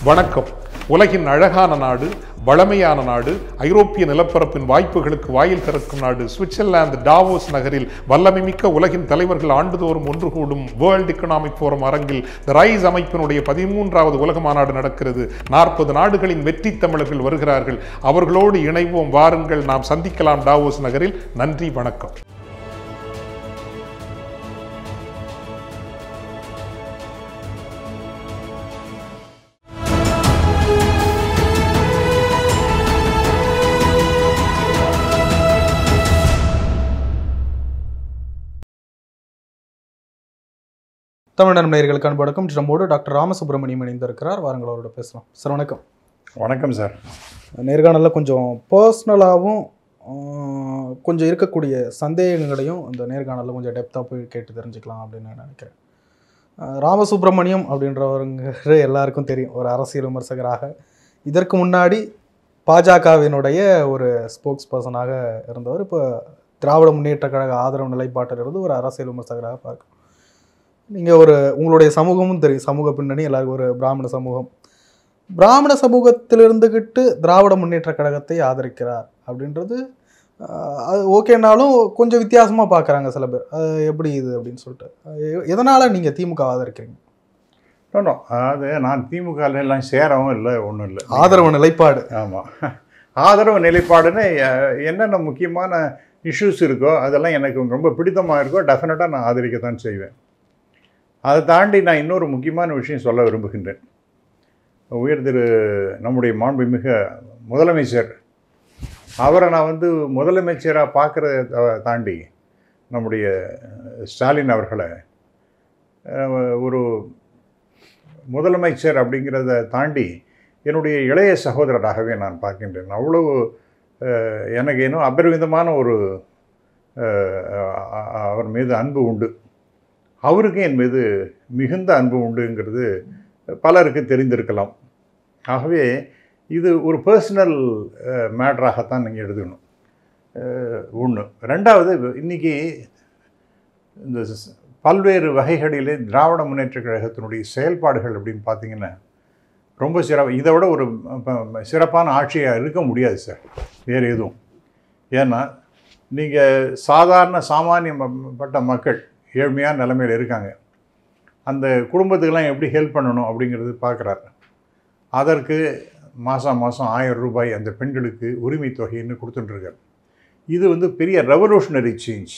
வணக்கம் உலகின் அழகான நாடு வளமையான நாடு ஐரோப்பிய நிலப்பரப்பின் வாய்ப்புகளுக்கு வாயில் திறக்கும் நாடு சுவிட்சர்லாந்து டாவோஸ் நகரில் வல்லமைமிக்க உலகின் தலைவர்கள் ஆண்டுதோறும் ஒன்று கூடும் வேர்ல்ட் எக்கனாமிக் ஃபோரம் அரங்கில் த ரைஸ் அமைப்பினுடைய பதிமூன்றாவது உலக மாநாடு நடக்கிறது நாற்பது நாடுகளின் வெற்றி தமிழர்கள் வருகிறார்கள் அவர்களோடு இணைவோம் வாருங்கள் நாம் சந்திக்கலாம் டாவோஸ் நகரில் நன்றி வணக்கம் தமிழ் நேயர்களுக்கு அன்பு வணக்கம் நம்மோடு டாக்டர் ராமசுப்ரமணியம் இணைந்திருக்கிறார் வாருங்கள் அவரோட பேசலாம் சார் வணக்கம் வணக்கம் சார் நேர்காணலில் கொஞ்சம் பர்சனலாகவும் கொஞ்சம் இருக்கக்கூடிய சந்தேகங்களையும் அந்த நேர்காணலில் கொஞ்சம் டெப்த்தாக போய் கேட்டு தெரிஞ்சுக்கலாம் அப்படின்னு நான் நினைக்கிறேன் அஹ் ராமசுப்ரமணியம் அப்படின்றவருங்கிற எல்லாருக்கும் தெரியும் ஒரு அரசியல் விமர்சகராக இதற்கு முன்னாடி பாஜகவினுடைய ஒரு ஸ்போக்ஸ் பர்சனாக இருந்தவர் இப்போ திராவிட முன்னேற்ற கழக ஆதரவு நிலைப்பாட்டில் இருந்து ஒரு அரசியல் விமர்சகராக பார்க்கும் நீங்கள் ஒரு உங்களுடைய சமூகமும் தெரியும் சமூக பின்னணி எல்லாருக்கும் ஒரு பிராமண சமூகம் பிராமண சமூகத்தில் இருந்துக்கிட்டு திராவிட முன்னேற்ற கழகத்தை ஆதரிக்கிறார் அப்படின்றது ஆஹ், அது ஓகேனாலும் கொஞ்சம் வித்தியாசமாக பார்க்குறாங்க சில பேர் அது எப்படி இது அப்படின்னு சொல்லிட்டு எ- எதனால நீங்கள் திமுக ஆதரிக்கிறீங்க நோ அதாவது நான் திமுக எல்லாம் சேரவும் இல்லை ஒன்றும் இல்லை ஆதரவு நிலைப்பாடு ஆமாம் ஆதரவு நிலைப்பாடுன்னு அஹ், என்னென்ன முக்கியமான இஷ்யூஸ் இருக்கோ அதெல்லாம் எனக்கு ரொம்ப பிடித்தமாக இருக்கோ டெஃபினட்டாக நான் ஆதரிக்கத்தான் செய்வேன் அதை தாண்டி நான் இன்னொரு முக்கியமான விஷயம் சொல்ல விரும்புகின்றேன் உயர் திரு நம்முடைய மாண்புமிகு முதலமைச்சர் அவரை நான் வந்து முதலமைச்சராக பார்க்குறத தாண்டி நம்முடைய ஸ்டாலின் அவர்களை அஹ், ஒரு முதலமைச்சர் அப்படிங்கிறத தாண்டி என்னுடைய இளைய சகோதரராகவே நான் பார்க்கின்றேன் அவ்வளவு அஹ், எனக்கு இன்னும் அபரிவிதமான ஒரு அஹ், அ- அ- அவர் மீது அன்பு உண்டு அவருக்கும் என் மீது மிகுந்த அன்பு உண்டுங்கிறது பலருக்கு தெரிந்திருக்கலாம் ஆகவே இது ஒரு பர்சனல் மேட்டராகத்தான் நீங்கள் எழுதணும் ஒன்று ரெண்டாவது இன்னைக்கு இந்த ஸ்- பல்வேறு வகைகளிலே திராவிட முன்னேற்றக் கழகத்தினுடைய செயல்பாடுகள் அப்படின்னு பார்த்தீங்கன்னா ரொம்ப சிறப்பு இதை விட ஒரு ப- சிறப்பான ஆட்சியாக இருக்க முடியாது சார் வேறு எதுவும் ஏன்னா நீங்கள் சாதாரண சாமானியப்பட்ட மக்கள் ஏழ்மையான நிலைமையில் இருக்காங்க அந்த குடும்பத்துக்கெல்லாம் எப்படி ஹெல்ப் பண்ணணும் அப்படிங்கிறது பார்க்குறாரு அதற்கு மாதம் மாதம் ஆயிரம் ரூபாய் அந்த பெண்களுக்கு உரிமை தொகைன்னு கொடுத்துட்டுருக்கார் இது வந்து பெரிய ரெவல்யூஷனரி சேஞ்ச்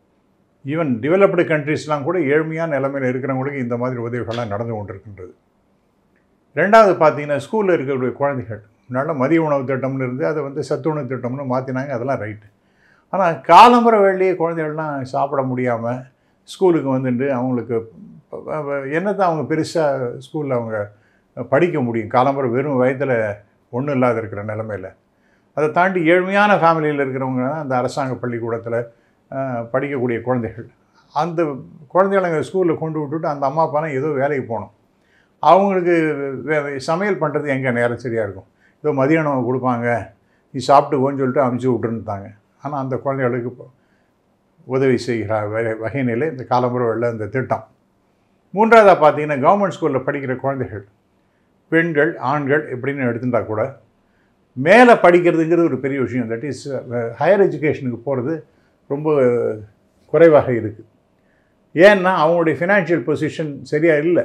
ஈவன் டெவலப்டு கண்ட்ரீஸ்லாம் கூட ஏழ்மையான நிலைமையில் இருக்கிறவங்களுக்கு இந்த மாதிரி உதவிகள்லாம் நடந்து கொண்டிருக்கின்றது ரெண்டாவது பார்த்தீங்கன்னா ஸ்கூலில் இருக்கக்கூடிய குழந்தைகள் முன்னால் மதிய உணவு திட்டம்னு இருந்து அதை வந்து சத்துணவு திட்டம்னு மாற்றினாங்க அதெல்லாம் ரைட்டு ஆனால் காலம்பர வேலையே குழந்தைகள்லாம் சாப்பிட முடியாமல் ஸ்கூலுக்கு வந்துட்டு அவங்களுக்கு ப- ப- என்னத்தை அவங்க பெருசாக ஸ்கூலில் அவங்க படிக்க முடியும் காலம்பர வெறும் வயதில் ஒன்றும் இல்லாத இருக்கிற நிலமையில் அதை தாண்டி ஏழ்மையான ஃபேமிலியில் இருக்கிறவங்க தான் அந்த அரசாங்க பள்ளிக்கூடத்தில் அஹ், படிக்கக்கூடிய குழந்தைகள் அந்த குழந்தைகளை அங்கே ஸ்கூலில் கொண்டு விட்டுட்டு அந்த அம்மா அப்பானா ஏதோ வேலைக்கு போகணும் அவங்களுக்கு வே- வே- சமையல் பண்ணுறது எங்கே நேரம் சரியாக இருக்கும் ஏதோ மதிய உணவு கொடுப்பாங்க நீ சாப்பிட்டுக்கோன்னு சொல்லிட்டு அமுச்சு விட்டுருந்தாங்க ஆனால் அந்த குழந்தைகளுக்கு இப்போ உதவி செய்கிற வகை வகையினிலே இந்த காலம்புற வெள்ள இந்த திட்டம் மூன்றாவதாக பார்த்தீங்கன்னா கவர்மெண்ட் ஸ்கூலில் படிக்கிற குழந்தைகள் பெண்கள் ஆண்கள் எப்படின்னு எடுத்துட்டா கூட மேலே படிக்கிறதுங்கிறது ஒரு பெரிய விஷயம் தட் இஸ் ஹையர் எஜுகேஷனுக்கு போகிறது ரொம்ப குறைவாக இருக்குது ஏன்னா அவங்களுடைய ஃபினான்ஷியல் பொசிஷன் சரியாக இல்லை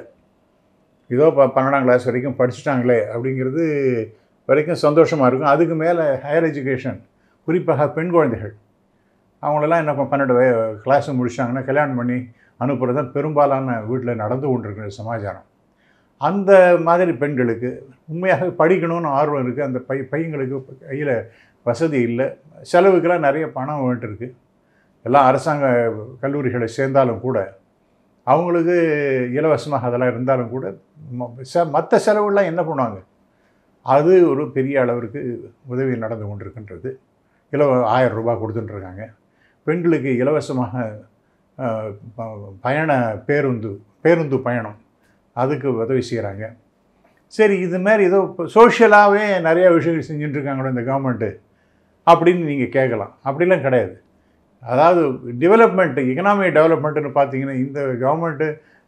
ஏதோ ப பன்னெண்டாம் கிளாஸ் வரைக்கும் படிச்சுட்டாங்களே அப்படிங்கிறது வரைக்கும் சந்தோஷமாக இருக்கும் அதுக்கு மேலே ஹையர் எஜுகேஷன் குறிப்பாக பெண் குழந்தைகள் அவங்களெல்லாம் என்ன ப- பன்னெண்டு வய கிளாஸ் முடிச்சிட்டாங்கன்னா கல்யாணம் பண்ணி அனுப்புறது தான் பெரும்பாலான வீட்டில் நடந்து கொண்டிருக்கிற சமாச்சாரம் அந்த மாதிரி பெண்களுக்கு உண்மையாக படிக்கணும்னு ஆர்வம் இருக்குது அந்த பை பையங்களுக்கு கையில் வசதி இல்லை செலவுக்கெல்லாம் நிறைய பணம் வேண்டியிருக்கு எல்லாம் அரசாங்க கல்லூரிகளை சேர்ந்தாலும் கூட அவங்களுக்கு இலவசமாக அதெல்லாம் இருந்தாலும் கூட மற்ற செலவுலாம் என்ன பண்ணுவாங்க அது ஒரு பெரிய அளவிற்கு உதவி நடந்து கொண்டிருக்கின்றது இலவ ஆயிரம் ரூபாய் கொடுத்துட்டுருக்காங்க பெண்களுக்கு இலவசமாக அஹ், ப- பயண பேருந்து பேருந்து பயணம் அதுக்கு உதவி செய்கிறாங்க சரி இது மாதிரி ஏதோ சோஷியலாகவே நிறைய விஷயங்கள் செஞ்சுட்டு இருக்காங்களோ இந்த கவர்மெண்ட்டு அப்படின்னு நீங்கள் கேட்கலாம் அப்படிலாம் கிடையாது அதாவது டெவலப்மெண்ட் எக்கனாமிக் டெவலப்மெண்ட்டுன்னு பார்த்தீங்கன்னா இந்த கவர்மெண்ட்டு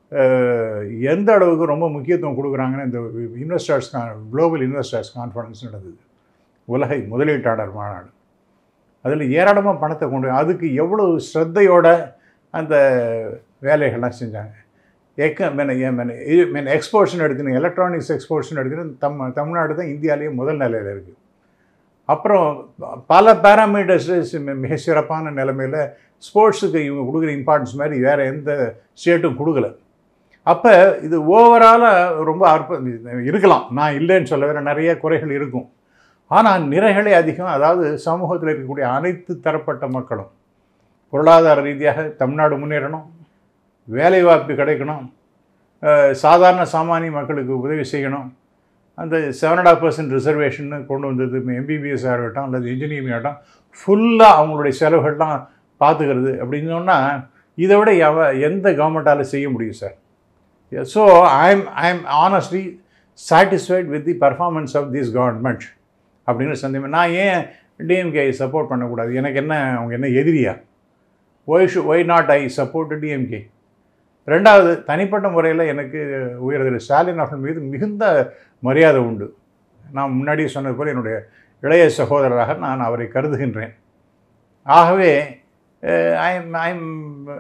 அஹ், எந்த அளவுக்கு ரொம்ப முக்கியத்துவம் கொடுக்குறாங்கன்னு இந்த இன்வெஸ்டர்ஸ் குளோபல் இன்வெஸ்டர்ஸ் கான்ஃபரன்ஸ் நடந்தது உலகை முதலீட்டாளர் மாநாடு அதில் ஏராளமாக பணத்தை கொண்டு அதுக்கு எவ்வளவு ஸ்ரத்தையோட அந்த வேலைகள்லாம் செஞ்சாங்க எக்க மென மென இது மென எக்ஸ்போர்ட்ஸ்னு எடுத்துன்னு எலக்ட்ரானிக்ஸ் எக்ஸ்போர்ட்ஸ்னு எடுத்துன்னு தம் தமிழ்நாடு தான் இந்தியாவிலேயே முதல் நிலையில் இருக்குது அப்புறம் பல பேராமீட்டர்ஸ் மிக சிறப்பான நிலைமையில் ஸ்போர்ட்ஸுக்கு இவங்க கொடுக்குற இம்பார்ட்டன்ஸ் மாதிரி வேறு எந்த ஸ்டேட்டும் கொடுக்கல அப்போ இது ஓவராலாக ரொம்ப அற்ப இருக்கலாம் நான் இல்லைன்னு சொல்ல வேறு நிறைய குறைகள் இருக்கும் ஆனால் நிறைகளே அதிகம் அதாவது சமூகத்தில் இருக்கக்கூடிய அனைத்து தரப்பட்ட மக்களும் பொருளாதார ரீதியாக தமிழ்நாடு முன்னேறணும் வேலைவாய்ப்பு கிடைக்கணும் அஹ் சாதாரண சாமானிய மக்களுக்கு உதவி செய்யணும் அந்த seven and half percent reservation கொண்டு வந்தது எம்பிபிஎஸ் ஆகட்டும் அல்லது இன்ஜினியரிங் ஆகட்டும் ஃபுல்லாக அவங்களுடைய செலவுகள்லாம் பார்த்துக்கிறது அப்படின்னு சொன்னால் இதை விட எவ எந்த கவர்மெண்ட்டால் செய்ய முடியும் sir so I'm I'm honestly satisfied with the performance of this government அப்படின்னு சந்தேகம் நான் ஏன் டிஎம்கே சப்போர்ட் பண்ணக்கூடாது எனக்கு என்ன அவங்க என்ன எதிரியா why should why not I support DMK ரெண்டாவது தனிப்பட்ட முறையில் எனக்கு உயர்திரு ஸ்டாலின் அவர்கள் மீது மிகுந்த மரியாதை உண்டு நான் முன்னாடியே சொன்னது போல் என்னுடைய இளைய சகோதரராக நான் அவரை கருதுகின்றேன் ஆகவே I am I am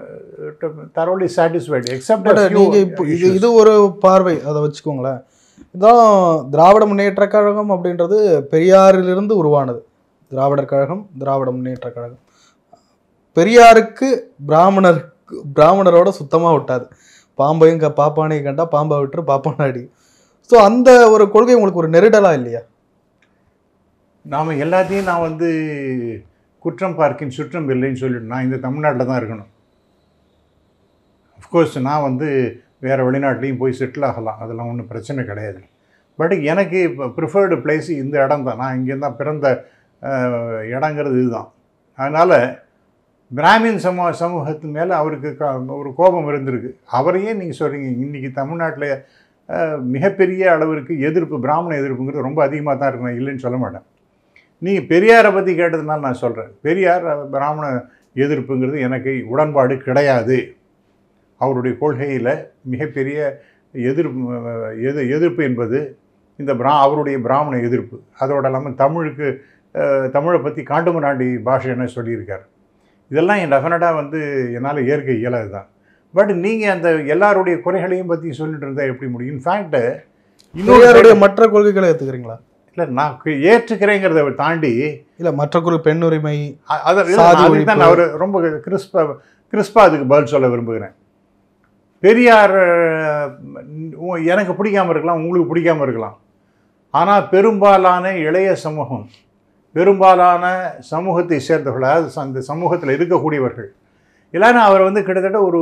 thoroughly satisfied but except நீங்க இப்போ இது இது ஒரு பார்வை அதை வச்சுக்கோங்களேன் இதான் திராவிட முன்னேற்றக் கழகம் அப்படின்றது பெரியாரிலிருந்து உருவானது திராவிடர் கழகம் திராவிட முன்னேற்றக் கழகம் பெரியாருக்கு பிராமணருக்கு பிராமணரோட சுத்தமாக விட்டாது பாம்பையும் க பாப்பானையும் கண்டா பாம்பை விட்டுரு பாப்பானாடி ஸோ அந்த ஒரு கொள்கை உங்களுக்கு ஒரு நெருடலா இல்லையா நாம் எல்லாத்தையும் நான் வந்து குற்றம் பார்க்கின் சுற்றம் இல்லைன்னு சொல்லிட்டு நான் இந்த தமிழ்நாட்டில் தான் இருக்கணும் அஃப்கோர்ஸ் நான் வந்து வேறு வெளிநாட்டிலையும் போய் செட்டில் ஆகலாம் அதெல்லாம் ஒன்றும் பிரச்சனை கிடையாது பட் எனக்கு இப்போ ப்ரிஃபர்டு பிளேஸ் இந்த இடம் தான் நான் இங்கே தான் பிறந்த அஹ், இடங்கிறது இதுதான் அதனால் பிராமின் சமூக சமூகத்து மேலே அவருக்கு க ஒரு கோபம் இருந்திருக்கு அவரையே நீங்கள் சொல்கிறீங்க இன்றைக்கி தமிழ்நாட்டில் அஹ், மிகப்பெரிய அளவிற்கு எதிர்ப்பு பிராமண எதிர்ப்புங்கிறது ரொம்ப அதிகமாக தான் இருக்கு நான் இல்லைன்னு சொல்ல மாட்டேன் நீங்கள் பெரியாரை பற்றி கேட்டதுனால நான் சொல்கிறேன் பெரியார் அஹ், பிராமண எதிர்ப்புங்கிறது எனக்கு உடன்பாடு கிடையாது அவருடைய கொள்கையில் மிகப்பெரிய எதிர்ப்பு அஹ், எது எதிர்ப்பு என்பது இந்த பிரா அவருடைய பிராமண எதிர்ப்பு அதோட இல்லாமல் தமிழுக்கு அஹ், தமிழை பற்றி காண்டுமராண்டி பாஷை என்ன சொல்லியிருக்கார் இதெல்லாம் என் டெஃபினட்டாக வந்து என்னால் ஏற்க இயலாது தான் பட் நீங்கள் அந்த எல்லாருடைய குறைகளையும் பற்றி சொல்லிட்டு இருந்தால் எப்படி முடியும் இன்ஃபேக்ட் பெரியாருடைய இன்னொரு மற்ற கொள்கைகளை ஏற்றுக்கிறீங்களா இல்லை நான் கு- ஏற்றுக்கிறேங்கிறத தாண்டி இல்லை மற்ற குழு பெண் உரிமை அ- அத- இல்ல, சாதி நான் அதுக்கு தான் ஒழிப்பு. அவர் ரொம்ப கிறிஸ்பா கிறிஸ்பா அதுக்கு பதில் சொல்ல விரும்புகிறேன் பெரியார் அஹ், உ- எனக்கு பிடிக்காம இருக்கலாம் உங்களுக்கு பிடிக்காம இருக்கலாம் ஆனால் பெரும்பாலான இளைய சமூகம் பெரும்பாலான சமூகத்தை சேர்ந்தவர்கள் அதாவது அந்த சமூகத்தில் இருக்கக்கூடியவர்கள் இல்லைன்னா அவர் வந்து கிட்டத்தட்ட ஒரு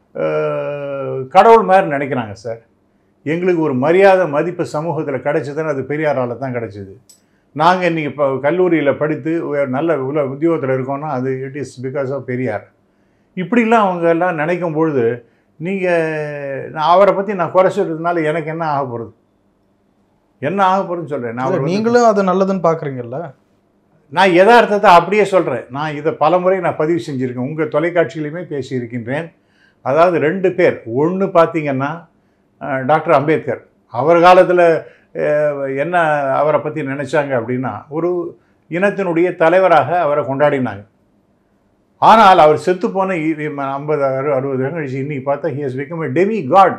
அஹ், கடவுள் மாதிரி நினைக்கிறாங்க சார் எங்களுக்கு ஒரு மரியாதை மதிப்பு சமூகத்தில் கிடைச்சதுன்னு அது பெரியாரால் தான் கிடைச்சிது நாங்கள் இன்றைக்கி இப்போ கல்லூரியில் படித்து ஒரு நல்ல உல உத்தியோகத்தில் இருக்கோம்னா அது it is because of Periyar இப்படிலாம் அவங்க எல்லாம் நினைக்கும் பொழுது நீங்கள் நான் அவரை பற்றி நான் குறை சொல்கிறதுனால எனக்கு என்ன ஆக போகிறது என்ன ஆக போகிறதுன்னு சொல்கிறேன் நான் இல்ல, அவரை வந்து- நீங்களும் அது நல்லதுன்னு பார்க்குறீங்கல்ல நான் யதார்த்தத்தை அப்படியே சொல்கிறேன் நான் இதை பலமுறை நான் பதிவு செஞ்சுருக்கேன் உங்கள் தொலைக்காட்சியிலையுமே பேசியிருக்கின்றேன் அதாவது ரெண்டு பேர் ஒன்று பார்த்தீங்கன்னா அஹ், டாக்டர் அம்பேத்கர் அவர் காலத்தில் என்ன அவரை பற்றி நினச்சாங்க அப்படின்னா ஒரு இனத்தினுடைய தலைவராக அவரை கொண்டாடினாங்க ஆனால் அவர் செத்து போன ஐம்பது அறு அறுபது வருடம் கழிச்சு இன்னைக்கு பார்த்தா he has become a demi god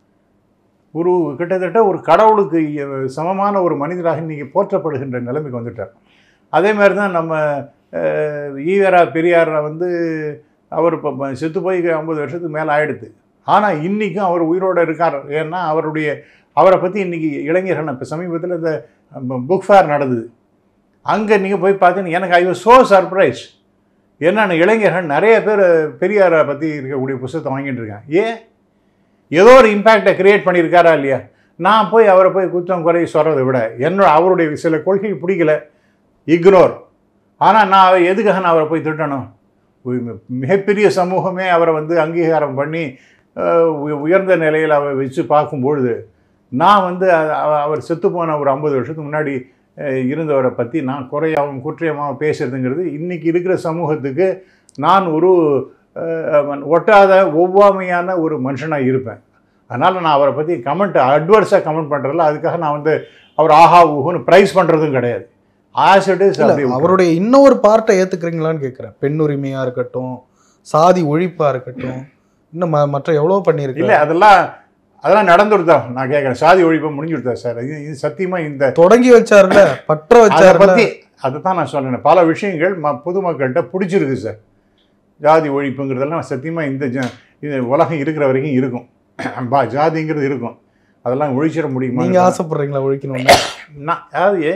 ஒரு கிட்டத்தட்ட ஒரு கடவுளுக்கு இ- சமமான ஒரு மனிதராக இன்னைக்கு போற்றப்படுகின்ற நிலைமைக்கு வந்துட்டார் அதே மாதிரி தான் நம்ம அஹ், ஈவேரா பெரியார் வந்து அவர் இப்போ செத்து போய் ஐம்பது வருஷத்துக்கு மேலே ஆயிடுது ஆனால் இன்றைக்கும் அவர் உயிரோடு இருக்கார் ஏன்னா அவருடைய அவரை பற்றி இன்றைக்கி இளைஞர்கள் இப்போ சமீபத்தில் இந்த புக் ஃபேர் நடந்தது அங்கே நீங்கள் போய் பார்த்தீங்கன்னா எனக்கு ஐ வாஸ் ஸோ சர்ப்ரைஸ் என்னென்ன இளைஞர்கள் நிறைய பேர் பெரியாரை பற்றி இருக்கக்கூடிய புத்தகத்தை வாங்கிட்டு இருக்காங்க ஏன் ஏதோ ஒரு இம்பேக்டை கிரியேட் பண்ணியிருக்காரா இல்லையா நான் போய் அவரை போய் குற்றம் குறை சொல்கிறத விட என்னோட அவருடைய சில கொள்கை பிடிக்கல இக்னோர் ஆனால் நான் அவ- எதுக்காக நான் அவரை போய் திட்டணும் உ- மிகப்பெரிய சமூகமே அவரை வந்து அங்கீகாரம் பண்ணி அஹ், உ- உயர்ந்த நிலையில் அவரை வச்சு பார்க்கும்பொழுது நான் வந்து அ- அவ- அவர் செத்துப்போன ஒரு ஐம்பது வருஷத்துக்கு முன்னாடி அஹ், இருந்தவரை பற்றி நான் குறையாகவும் குற்றையமாகவும் பேசுறதுங்கிறது இன்றைக்கி இருக்கிற சமூகத்துக்கு நான் ஒரு அஹ், ஒட்டாத ஒவ்வாமையான ஒரு மனுஷனாக இருப்பேன் அதனால் நான் அவரை பற்றி கமெண்ட் அட்வர்ஸாக கமெண்ட் பண்ணுறதில்ல அதுக்காக நான் வந்து அவர் ஆஹா ஊஹுன்னு ப்ரைஸ் பண்ணுறதும் கிடையாது ஆஸ் இட் இஸ் இல்ல அவருடைய இன்னொரு பார்ட்டை ஏத்துக்கிறீங்களான்னு கேட்குறேன் பெண் உரிமையா இருக்கட்டும் சாதி ஒழிப்பா இருக்கட்டும் இன்னும் ம- மற்ற எவ்வளோ பண்ணியிருக்கு இல்லை அதெல்லாம் அதெல்லாம் நடந்துருதா நான் கேட்குறேன் சாதி ஒழிப்பு முடிஞ்சுருதா சார் இது இது சத்தியமாக இந்த தொடங்கி வச்சார்ல பற்ற அதை வச்சார்ல பற்றி அதை தான் நான் சொன்னேன் பல விஷயங்கள் ம பொதுமக்கள்கிட்ட பிடிச்சிருக்கு சார் ஜாதி ஒழிப்புங்கிறதெல்லாம் சத்தியமாக இந்த ஜ இது உலகம் இருக்கிற வரைக்கும் இருக்கும் பா ஜாதிங்கிறது இருக்கும் அதெல்லாம் ஒழிச்சிட முடியுமா நீங்க ஆசைப்படுறீங்களா ஒழிக்கணும்னு நான் அதாவது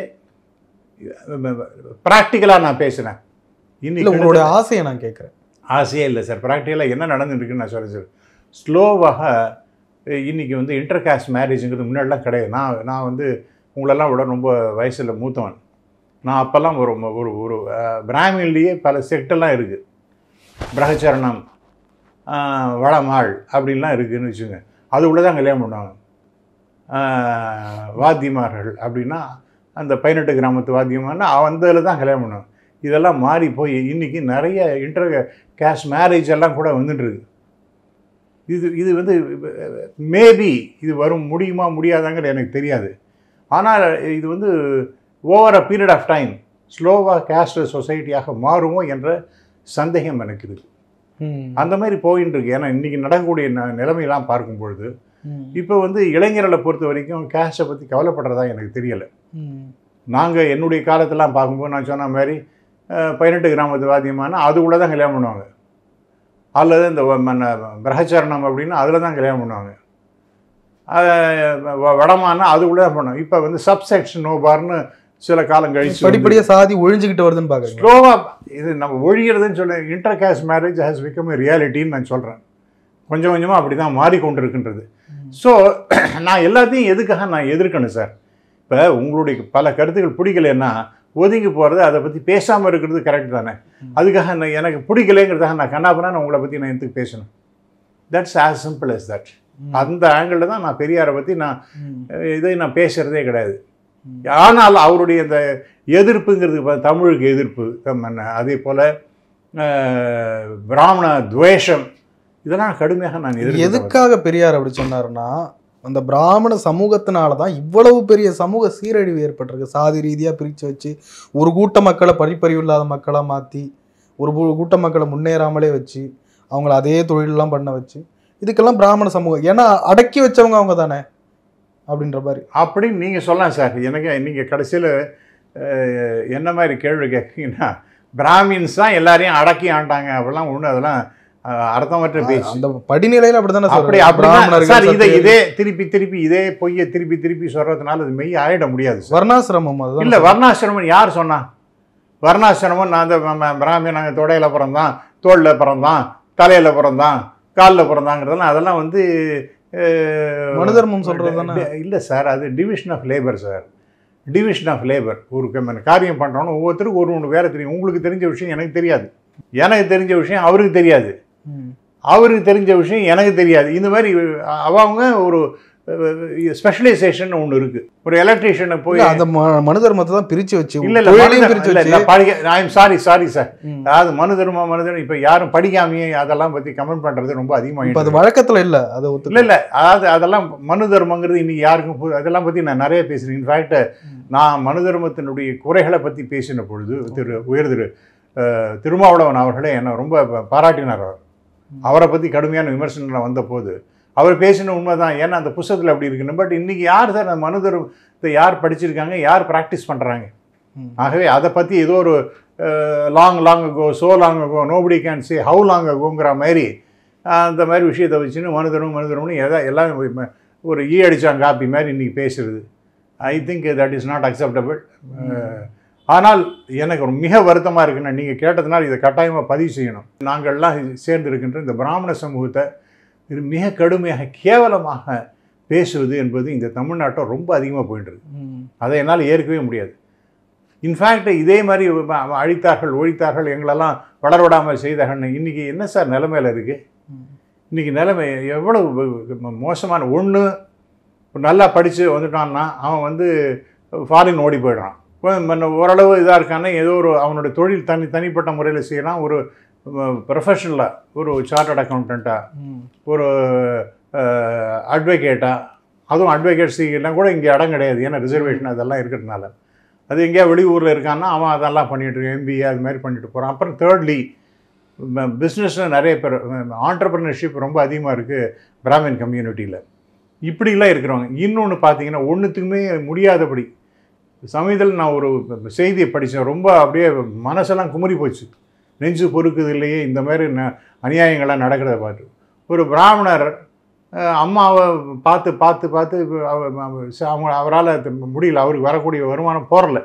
ப்ராக்டிக்கலாக நான் பேசுகிறேன் இல்ல இன்னைக்கு உங்களுடைய ஆசையை நான் கேட்குறேன் ஆசையே இல்லை சார் ப்ராக்டிக்கலாக என்ன நடந்துட்டுருக்குன்னு நான் சொல்கிறேன் சார் ஸ்லோவாக இன்றைக்கி வந்து இன்டர் காஸ்ட் மேரேஜுங்கிறது முன்னாடிலாம் கிடையாது நான் நான் வந்து உங்களெல்லாம் விட ரொம்ப வயசில் மூத்தவன் நான் அப்போல்லாம் ஒரு ஒரு ஒரு அஹ், பிராமின்லேயே பல செக்டெல்லாம் இருக்குது பிரகச்சரணம் அஹ், வளமாள் அப்படின்லாம் இருக்குதுன்னு வச்சுங்க அது உள்ள தான் கல்யாணம் பண்ணுவாங்க அஹ், வாத்தியமார்கள் அப்படின்னா அந்த பதினெட்டு கிராமத்து வாத்தியமானா அந்த இதில் தான் கல்யாணம் பண்ணுவாங்க இதெல்லாம் மாறி போய் இன்றைக்கி நிறைய இன்டர் கேஷ் மேரேஜ் எல்லாம் கூட வந்துட்டு இருக்கு இது இது வந்து மேபி இது வரும் முடியுமா முடியாதாங்கிறது எனக்கு தெரியாது ஆனால் இது வந்து over a period of time ஸ்லோவாக கேஸ்ட் சொசைட்டியாக மாறுமோ என்ற சந்தேகம் எனக்கு இருக்குது ம். அந்த மாதிரி போயின்னு இருக்கு ஏன்னா இன்றைக்கி நடக்கக்கூடிய ந- நிலைமையெல்லாம் பார்க்கும் பொழுது ம். இப்போ வந்து இளைஞர்களை பொறுத்த வரைக்கும் கேஸ்ட்டை பற்றி கவலைப்படுறதா எனக்கு தெரியலை ம். நாங்கள் என்னுடைய காலத்தெல்லாம் பார்க்கும்போது நான் சொன்ன மாதிரி அஹ், பதினெட்டு கிராமத்து வாத்தியமானா அது கூட தான் கல்யாணம் பண்ணுவாங்க அல்லது இந்த வ- மன்ன- பிரகச்சரணம் அப்படின்னா அதில் தான் கல்யாணம் பண்ணுவாங்க அஹ், வ- வடமானா அது கூட தான் பண்ணுவாங்க இப்போ வந்து சப்செக்ஷன் நோபார்னு சில காலம் கழிச்சு படிப்படியா சாதி ஒழிஞ்சுக்கிட்டு வருதுன்னு பாக்குறீங்க ஸ்லோவாக இது நம்ம ஒழிகிறதுன்னு சொல்ல inter caste marriage has become a ரியாலிட்டின்னு நான் சொல்கிறேன் கொஞ்சம் கொஞ்சமாக அப்படி தான் மாறிக்கொண்டிருக்கின்றது ஸோ நான் எல்லாத்தையும் எதுக்காக நான் எதிர்க்கணும் சார் இப்போ உங்களுடைய பல கருத்துக்கள் பிடிக்கலைன்னா ஒதுங்கி போகிறது அதை பற்றி பேசாமல் இருக்கிறது கரெக்ட் தானே அதுக்காக நான் எனக்கு பிடிக்கலைங்கிறதுக்காக நான் கண்ணாப்பனா நான் உங்களை பற்றி நான் எதுக்கு பேசணும் that's as simple as that அந்த ஆங்கிளில் தான் நான் பெரியாரை பற்றி நான் ம். அஹ், இதை நான் பேசுகிறதே கிடையாது ஆனால் அவருடைய இந்த எதிர்ப்புங்கிறது இப்ப தமிழுக்கு எதிர்ப்பு தம் என்ன, அதே போல் பிராமண துவேஷம் இதெல்லாம் கடுமையாக நான் எதிர்க்கிறேன் எதுக்காக பெரியார் அப்படி சொன்னாருன்னா அந்த பிராமண சமூகத்தினால தான் இவ்வளவு பெரிய சமூக சீரழிவு ஏற்பட்டிருக்கு சாதி ரீதியா பிரிச்சு வச்சு ஒரு கூட்ட மக்களை படிப்பறிவு இல்லாத மக்களா மாத்தி ஒரு கூ- கூட்ட மக்களை முன்னேறாமலே வச்சு அவங்கள அதே தொழிலெல்லாம் பண்ண வச்சு இதுக்கெல்லாம் பிராமண சமூகம் ஏன்னா அடக்கி வச்சவங்க அவங்க தானே அப்படின்ற மாதிரி அப்படின்னு நீங்கள் சொல்லலாம் சார் எனக்கு நீங்கள் கடைசியில் என்ன மாதிரி கேள்வி கேட்குறீங்கன்னா பிராமின்ஸ் தான் எல்லாரையும் அடக்கி ஆண்டாங்க அப்படிலாம் ஒன்று அதெல்லாம் அஹ், அர்த்தமற்ற பேச்சு அந்த படிநிலையில அப்படித்தானே அப்படி சொல்றாங்க. அப்படின்னா பிராமணர்கள் சார் இதை சத்திரியர்கள். இதே திருப்பி திருப்பி இதே பொய்யை திருப்பி திருப்பி சொல்கிறதுனால அது மெய் ஆயிட முடியாது சார் வர்ணாசிரமம் அதுதான் இல்லை வர்ணாசிரமம் யார் சொன்னா வர்ணாசிரமம் நான் அந்த ம- ம- பிராமி நாங்கள் தொடையில் பிறந்தான் தோளில் பிறந்தான் தலையில் பிறந்தான் காலில் பிறந்தாங்கிறதெல்லாம் அதெல்லாம் வந்து அஹ், மனு தர்மம் சொல்றது தானே? டி- இல்லை சார் அது division of labour sir division of labour ஒரு க- காரியம் பண்ணுறோன்னு ஒவ்வொருத்தருக்கும் ஒரு ஒன்று வேலை தெரியும் உங்களுக்கு தெரிஞ்ச விஷயம் எனக்கு தெரியாது எனக்கு தெரிஞ்ச விஷயம் அவருக்கு தெரியாது ம். அவருக்கு தெரிஞ்ச விஷயம் எனக்கு தெரியாது இந்த மாதிரி அவங்க ஒரு ஸ்பெஷலைசேஷன் ஒன்று இருக்குது ஒரு எலக்ட்ரீஷியனை போய் இல்ல, அந்த ம- மனு தர்மத்தை தான் பிரிச்சு வச்சு இல்ல இல்ல தொழிலையும் மனு பிரிச்சு இல்ல, வச்சு இல்ல, படிக்க I am sorry sorry sir ம். அதாவது மனு தர்மம் மனு தர்மம் இப்ப யாரும் படிக்காமையே அதெல்லாம் பத்தி கமெண்ட் பண்றது ரொம்ப இப்ப அதிகமாகிட்டு அது வழக்கத்துல இல்ல அதை ஒத்து இல்ல இல்ல அதாவது அதெல்லாம் மனு தர்மங்கிறது இன்னைக்கு யாருக்கும் பு- அதெல்லாம் பத்தி நான் நிறைய பேசுறேன் இன்ஃபேக்ட் நான் மனு தர்மத்தினுடைய குறைகளை பத்தி பேசின பொழுது திரு உயர் திரு அஹ், திருமாவளவன் அவர்களே என்னை ரொம்ப ப- பாராட்டினார் அவர் அவரை பத்தி கடுமையான விமர்சனம் வந்த போது அவர் பேசின உண்மைதான் ஏன்னா அந்த புஸ்தகத்தில் அப்படி இருக்குன்னு பட் இன்னைக்கு யார் சார் அந்த மனு தர்மத்தை யார் படிச்சிருக்காங்க யார் ப்ராக்டிஸ் பண்றாங்க ம். ஆகவே அதை பற்றி ஏதோ ஒரு long long ago so long ago nobody can say how long அகோங்கிற மாதிரி அஹ், அந்த மாதிரி விஷயத்தை வச்சுன்னு மனுதரும் மனுதரும்னு எதா எல்லாம் ஒரு- ஒரு ஈ அடிச்சாங்க காப்பி மாதிரி இன்றைக்கி பேசுறது I think that is not acceptable ஆனால் எனக்கு ஒரு மிக வருத்தமாக இருக்குன்னா நீங்கள் கேட்டதுனால இதை கட்டாயமாக பதிவு செய்யணும் நாங்கள்லாம் சேர்ந்து இருக்கின்ற இந்த பிராமண சமூகத்தை இது மிக கடுமையாக கேவலமாக பேசுவது என்பது இந்த தமிழ்நாட்டில் ரொம்ப அதிகமாக போயிட்டு இருக்கு ம். அதை என்னால் ஏற்கவே முடியாது இன்ஃபேக்ட் இதே மாதிரி அவ- அழித்தார்கள் ஒழித்தார்கள் எங்களெல்லாம் வளர விடாமல் செய்தார்கள்னு இன்றைக்கி என்ன சார் நிலைமையில் இருக்குது ம். இன்றைக்கி நிலைமை எவ்வளவு ம- மோசமான ஒன்று நல்லா படித்து வந்துட்டான்னா அவன் வந்து ஃபாரின் ஓடி போயிடுறான் கொ- மன்ன ஓரளவு இதாக இருக்கான்னா ஏதோ ஒரு அவனோட தொழில் தனி தனிப்பட்ட முறையில் செய்யறான் ஒரு ப்ரொஃபஷனலாக ஒரு சார்ட்டர்ட் அக்கௌண்டண்ட்டாக ம். ஒரு அட்வொகேட்டா அதுவும் அட்வொகேட் சீக்கிரம் கூட இங்கே இடம் கிடையாது ஏன்னா ரிசர்வேஷன் அதெல்லாம் இருக்கிறதுனால அது எங்கேயா வெளியூரில் இருக்கான்னா அவன் அதெல்லாம் பண்ணிட்டு எம்பிஏ அது மாதிரி பண்ணிட்டு போகிறான் அப்புறம் தேர்ட்லி பிஸ்னஸில் நிறைய பேர் ஆண்டர்பிரினர்ஷிப் ரொம்ப அதிகமாக இருக்குது பிராமின் கம்யூனிட்டியில் இப்படிலாம் இருக்கிறவங்க இன்னொன்று பார்த்தீங்கன்னா ஒன்றுத்துக்குமே முடியாதபடி சமயத்தில் நான் ஒரு செய்தியை படித்தேன் ரொம்ப அப்படியே மனசெல்லாம் குமுறி போச்சு நெஞ்சு பொறுக்குது இல்லையே இந்த மாதிரி ந அநியாயங்கள்லாம் நடக்கிறத பார்த்து ஒரு பிராமணர் அஹ், அம்மாவை பார்த்து பார்த்து பார்த்து அவ- அவ- ச- அவங்க அவரால் முடியல அவருக்கு வரக்கூடிய வருமானம் போறல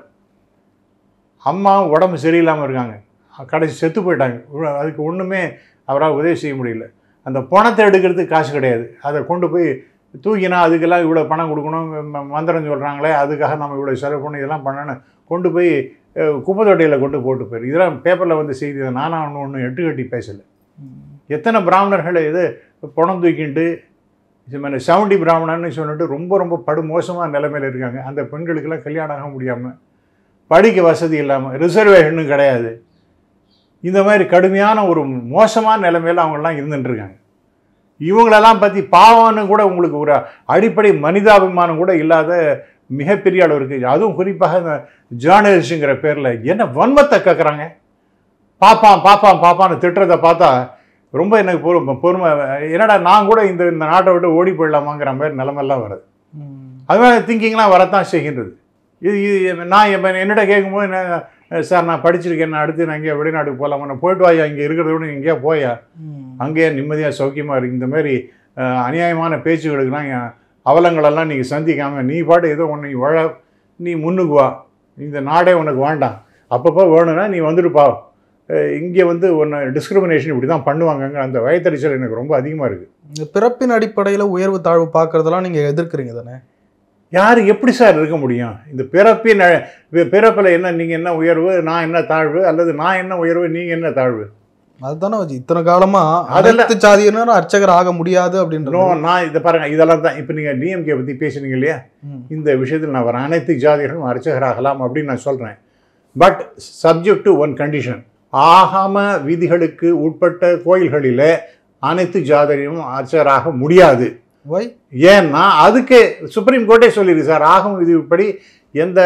அம்மா உடம்பு சரியில்லாமல் இருக்காங்க கடைசி செத்து போயிட்டாங்க உ- அதுக்கு ஒன்றுமே அவரால் உதவி செய்ய முடியல அந்த பணத்தை எடுக்கிறதுக்கு காசு கிடையாது அதை கொண்டு போய் தூக்கினா அதுக்கெல்லாம் இவ்வளோ பணம் கொடுக்கணும் ம- மந்திரம் சொல்கிறாங்களே அதுக்காக நம்ம இவ்வளோ செலவு பண்ணி இதெல்லாம் பண்ணணும் கொண்டு போய் அஹ், குப்பை தொட்டியில் கொண்டு போட்டு போயிரு இதெல்லாம் பேப்பரில் வந்து செய்தி தான். நானா ஒன்று ஒன்று எட்டு கட்டி பேசலை எத்தனை பிராமணர்கள் இது பணம் தூக்கிட்டு செவன்டி பிராமணன்னு சொல்லிட்டு ரொம்ப ரொம்ப படுமோசமான நிலைமையில் இருக்காங்க அந்த பெண்களுக்கெல்லாம் கல்யாணம் ஆக முடியாமல் படிக்க வசதி இல்லாமல் ரிசர்வேஷனும் கிடையாது இந்த மாதிரி கடுமையான ஒரு மோசமான நிலைமையில் அவங்கெல்லாம் இருந்துட்டு இருக்காங்க இவங்களெல்லாம் பற்றி பாவம்னு கூட உங்களுக்கு ஒரு அடிப்படை மனிதாபிமானம் கூட இல்லாத மிகப்பெரிய அளவு இருக்குது அதுவும் குறிப்பாக இந்த ஜேர்னலிஸ்ட்டுங்கிற பேரில் என்ன வன்மத்தை கேட்குறாங்க பாப்பான் பாப்பான் பாப்பான்னு திட்டுறதை பார்த்தா ரொம்ப எனக்கு பொறுமை பொறுமை என்னடா நான் கூட இந்த இந்த நாட்டை விட்டு ஓடி போயிடலாமாங்கிற மாதிரி நிலமெல்லாம் வருது அது மாதிரி திங்கிங்லாம் வரத்தான் செய்கின்றது இது இது நான் இப்போ என்னிட்ட கேட்கும்போது என்ன சார் நான் படிச்சிருக்கேன் நான் அடுத்து நான் எங்கேயா வெளிநாட்டுக்கு போகலாமா நான் போயிட்டு வாயா இங்கே இருக்கிறத விட எங்கேயா போயா அங்கேயே நிம்மதியாக சௌக்கியமாக இருக்கு இந்த மாதிரி அஹ், அநியாயமான பேச்சுகளுக்கெல்லாம் என் அவலங்களெல்லாம் நீங்கள் சந்திக்காமல் நீ பாட்டு ஏதோ ஒன்று நீ வாழ நீ முன்னுக்கு வா இந்த நாடே உனக்கு வேண்டாம் அப்பப்போ வேணும்னா நீ வந்துடுப்பா இங்கே வந்து ஒன்று டிஸ்கிரிமினேஷன் இப்படி தான் பண்ணுவாங்கங்கிற அந்த வயத்தறிச்சல் எனக்கு ரொம்ப அதிகமாக இருக்குது இந்த பிறப்பின் அடிப்படையில் உயர்வு தாழ்வு பார்க்கறதெல்லாம் நீங்கள் எதிர்க்கிறீங்க தானே யார் எப்படி சார் இருக்க முடியும் இந்த பிறப்பின் அ- பி- பிறப்பில் என்ன நீங்கள் என்ன உயர்வு நான் என்ன தாழ்வு அல்லது நான் என்ன உயர்வு நீங்கள் என்ன தாழ்வு அதுதானே வச்சு இத்தனை காலமா அதெல்லாம் அனைத்து சாதியினரும் அர்ச்சகர் ஆக முடியாது நோ அப்படின்றது நான் இதை பாருங்க இதெல்லாம் தான் இப்போ நீங்கள் டிஎம்கே பற்றி பேசுனீங்க இல்லையா ம். இந்த விஷயத்தில் நான் வரேன் அனைத்து ஜாதிகளும் அர்ச்சகராகலாம் அப்படின்னு நான் சொல்கிறேன் but subject to one condition ஆகம விதிகளுக்கு உட்பட்ட கோயில்களில் அனைத்து ஜாதியும் அர்ச்சகராக முடியாது வை ஏன்னா அதுக்கு சுப்ரீம் கோர்ட்டே சொல்லியிருக்கு சார் ஆகம விதிப்படி எந்த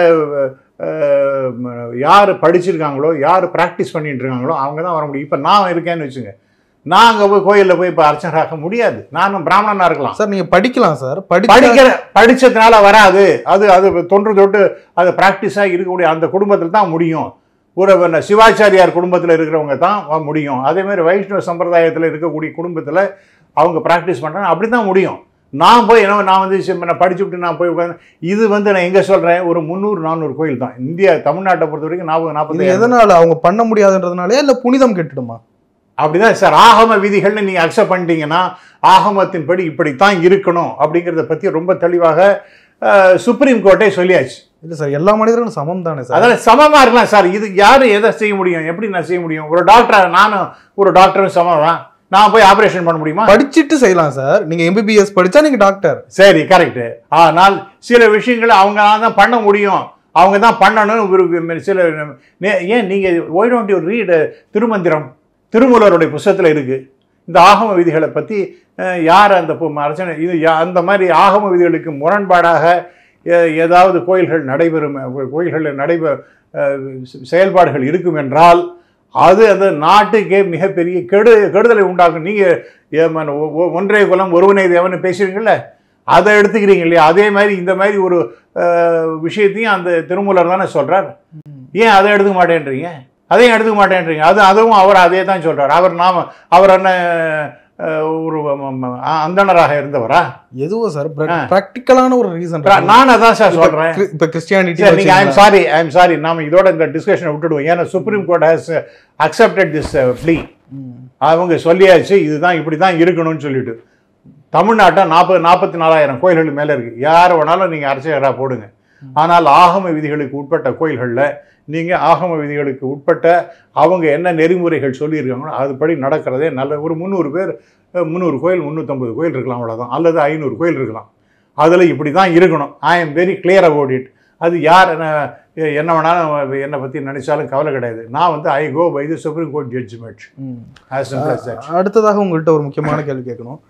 அஹ், யார் படிச்சிருக்காங்களோ யார் ப்ராக்டிஸ் பண்ணிட்டு இருக்காங்களோ அவங்க தான் வர முடியும் இப்போ நான் இருக்கேன்னு வச்சுங்க நான் அங்கே போய் கோயிலில் போய் இப்போ அர்ச்சகராக முடியாது நானும் பிராமணனாக இருக்கலாம் சார் நீங்க படிக்கலாம் சார் படிக்க படிக்கிற படிச்சதுனால வராது அது அது தொன்று தொட்டு அது ப்ராக்டிஸாக இருக்கக்கூடிய அந்த குடும்பத்தில் தான் முடியும் ஒரு வ- சிவாச்சாரியார் குடும்பத்தில் இருக்கிறவங்க தான் வ- முடியும் அதே மாதிரி வைஷ்ணவ சம்பிரதாயத்தில் இருக்கக்கூடிய குடும்பத்தில் அவங்க ப்ராக்டிஸ் பண்ணுறாங்க அப்படி தான் முடியும் நான் போய் என்ன நான் வந்து சி- நான் படிச்சுவிட்டு நான் போய் உட்காந்து இது வந்து நான் எங்கே சொல்கிறேன் ஒரு முந்நூறு நானூறு கோயில் தான் இந்தியா தமிழ்நாட்டை பொறுத்த வரைக்கும் நாற்பது இது நாற்பது எதனால அவங்க பண்ண முடியாதுன்றதுனாலே இல்ல புனிதம் கெட்டுடுமா அப்படிதான் சார் ஆகம விதிகள்னு நீங்கள் அக்செப்ட் பண்ணிட்டீங்கன்னா ஆகமத்தின்படி இப்படித்தான் இருக்கணும் அப்படிங்கிறத பற்றி ரொம்ப தெளிவாக அஹ், சுப்ரீம் கோர்ட்டே சொல்லியாச்சு இல்ல சார் எல்லா மனிதர்களும் சமம் தானே சார் அதெல்லாம் சமமா இருக்கலாம் சார் இது யாரு எதை செய்ய முடியும் எப்படி நான் செய்ய முடியும் ஒரு டாக்டர் நானும் ஒரு டாக்டரும் சமம் தான் நான் போய் ஆபரேஷன் பண்ண முடியுமா படிச்சிட்டு செய்யலாம் சார் நீங்க எம்பிபிஎஸ் படிச்சா நீங்க டாக்டர் சரி கரெக்ட் ஆனால் சில விஷயங்களை அவங்க தான் பண்ண முடியும் அவங்க தான் பண்ணணும்னு ஒரு சில நே- ஏன் நீங்கள் why don't you read Thirumandiram திருமூலருடைய புஸ்தகத்தில் இருக்கு இந்த ஆகம விதிகளை பற்றி யார் அந்த பு- அர்ச்சனை இது யா- அந்த மாதிரி ஆகம விதிகளுக்கு முரண்பாடாக எ- ஏதாவது கோயில்கள் நடைபெறும் கோயில்களில் நடைபெ அஹ், செயல்பாடுகள் இருக்கும் என்றால் அது அந்த நாட்டுக்கே மிகப்பெரிய கெடு கெடுதலை உண்டாக்கும் நீங்கள் ஒன்றே குலம் ஒருவனை தேவன்னு பேசுறீங்கல்ல அதை எடுத்துக்கிறீங்க இல்லையா அதே மாதிரி இந்த மாதிரி ஒரு அஹ், விஷயத்தையும் அந்த திருமூலர் தானே சொல்றார் ஏன் அதை எடுத்துக்க மாட்டேன்றீங்க அதையும் எடுத்துக்க மாட்டேன்றீங்க அது அதுவும் அவர் அதே தான் சொல்றார் அவர் நாம அவர் என்ன அஹ், ஒரு ம- ம- அந்தணராக இருந்தவரா எதுவோ சார் ஆ. ப்ராக்டிக்கலான ஒரு ரீசன் நான் அதான் சார் சொல்றேன் இப்ப சரி கிறிஸ்டியானிட்டி நீங்க ஐம் சாரி ஐம் சாரி நாம இதோட இந்த டிஸ்கஷனை விட்டுடுவோம் ஏன்னா supreme court has accepted this plea அவங்க சொல்லியாச்சு இதுதான் இப்படி தான் இருக்கணும்னு சொல்லிட்டு தமிழ்நாட்டை நாற்பது நாற்பத்தி நாலாயிரம் கோயில்கள் மேலே இருக்குது யார் வேணாலும் நீங்கள் அர்ச்சகராக போடுங்க ஆனால் ஆகம விதிகளுக்கு உட்பட்ட கோயில்களில் நீங்கள் ஆகம விதிகளுக்கு உட்பட்ட அவங்க என்ன நெறிமுறைகள் சொல்லியிருக்காங்களோ அதுபடி நடக்கிறதே நல்ல ஒரு முந்நூறு பேர் அஹ், முந்நூறு கோயில் முந்நூற்றம்பது கோயில் இருக்கலாம் அவ்வளோதான் அல்லது ஐநூறு கோயில் இருக்கலாம் அதில் இப்படி தான் இருக்கணும் I am very clear about it அது யார் என்ன என்ன வேணாலும் என்னை பற்றி நினைச்சாலும் கவலை கிடையாது நான் வந்து I go by the supreme court judgement as simple as that அடுத்ததாக உங்கள்கிட்ட ஒரு முக்கியமான கேள்வி கேட்கணும்